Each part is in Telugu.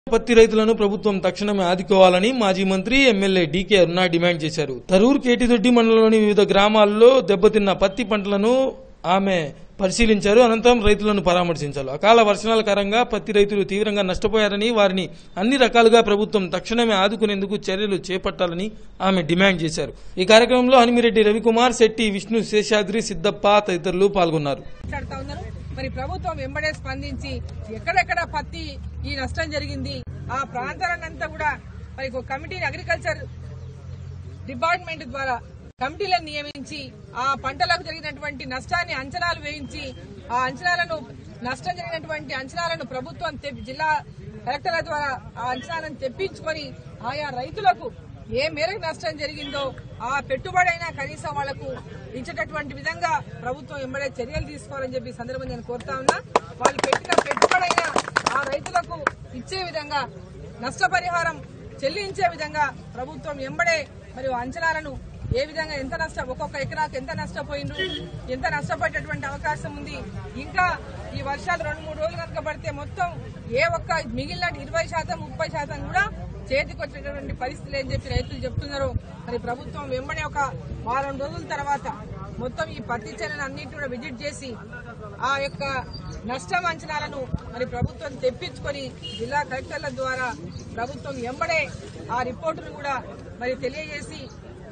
పత్తి రైతులను ప్రభుత్వం తక్షణమే ఆదుకోవాలని మాజీ మంత్రి ఎమ్మెల్యే డీకే అరుణ డిమాండ్ చేశారు తరూర్ కేటిదొడ్డి మండలంలోని వివిధ గ్రామాల్లో దెబ్బతిన్న పత్తి పంటలను ఆమె పరిశీలించారు అనంతరం రైతులను పరామర్శించారు అకాల వర్షాల కారణంగా పత్తి రైతులు తీవ్రంగా నష్టపోయారని వారిని అన్ని రకాలుగా ప్రభుత్వం తక్షణమే ఆదుకునేందుకు చర్యలు చేపట్టాలని ఆమె డిమాండ్ చేశారు ఈ కార్యక్రమంలో హనిమిరెడ్డి రవికుమార్ శెట్టి విష్ణు శేషాద్రి సిద్దప్ప తదితరులు పాల్గొన్నారు మాట్లాడుతా ఉన్నారు మరి ప్రభుత్వం వెంబడే స్పందించి ఎక్కడెక్కడ పత్తి ఈ నష్టం జరిగింది ఆ ప్రాంతాలనంతా కూడా మరి ఒక కమిటీని అగ్రికల్చర్ డిపార్ట్మెంట్ ద్వారా కమిటీలను నియమించి ఆ పంటలకు జరిగినటువంటి నష్టాన్ని అంచనాలు వేయించి ఆ అంచనాలను నష్టం జరిగినటువంటి అంచనాలను ప్రభుత్వం తెప్పి- జిల్లా కలెక్టర్ల ద్వారా ఆ అంచనాలను తెప్పించుకొని ఆయా రైతులకు ఏ మేరకు నష్టం జరిగిందో ఆ పెట్టుబడి అయినా కనీసం వాళ్లకు ఇచ్చేటటువంటి విధంగా ప్రభుత్వం వెంబడే చర్యలు తీసుకోవాలని చెప్పి ఈ సందర్భంగా నేను కోరుతా ఉన్నా వాళ్ళు పెట్టిన పెట్టుబడి అయినా ఆ రైతులకు ఇచ్చే విధంగా నష్టపరిహారం చెల్లించే విధంగా ప్రభుత్వం ఎంబడే మరియు అంచనాలను ఏ విధంగా ఎంత నష్టం ఒక్కొక్క ఎకరాకు ఎంత నష్టపోయిండ్రు ఎంత నష్టపోయేటటువంటి అవకాశం ఉంది ఇంకా ఈ వర్షాలు రెండు మూడు రోజులు కనుక పడితే మొత్తం ఏ ఒక్క మిగిలిన ఇరవై శాతం ముప్పై శాతం కూడా చేతికి వచ్చేటటువంటి పరిస్థితులు అని చెప్పి రైతులు చెప్తున్నారు మరి ప్రభుత్వం వెంబడే ఒక వారం రోజుల తర్వాత మొత్తం ఈ పత్తి చేలను అన్నింటి కూడా విజిట్ చేసి ఆ యొక్క నష్టం అంచనాలను మరి ప్రభుత్వం తెప్పించుకొని జిల్లా కలెక్టర్ల ద్వారా ప్రభుత్వం ఎంబడే ఆ రిపోర్టును కూడా మరి తెలియజేసి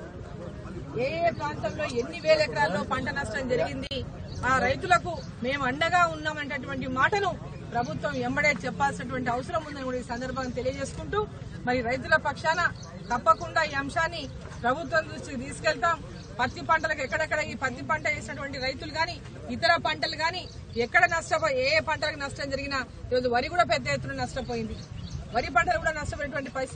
ఏ ఏ ప్రాంతంలో ఎన్ని వేల ఎకరాల్లో పంట నష్టం జరిగింది ఆ రైతులకు మేము అండగా ఉన్నామనేటటువంటి మాటను ప్రభుత్వం ఎంబడే చెప్పాల్సినటువంటి అవసరం ఉందని కూడా ఈ సందర్భంగా తెలియజేసుకుంటూ మరి రైతుల పక్షాన తప్పకుండా ఈ అంశాన్ని ప్రభుత్వం దృష్టికి తీసుకెళ్తాం పత్తి పంటలకు ఎక్కడెక్కడ ఈ పత్తి పంట వేసినటువంటి రైతులు గాని ఇతర పంటలు గాని ఎక్కడ నష్టపోయి ఏ ఏ పంటలకు నష్టం జరిగినా ఈరోజు వరి కూడా పెద్ద ఎత్తున నష్టపోయింది వరి పంటలు కూడా నష్టపోయినటువంటి పరిస్థితి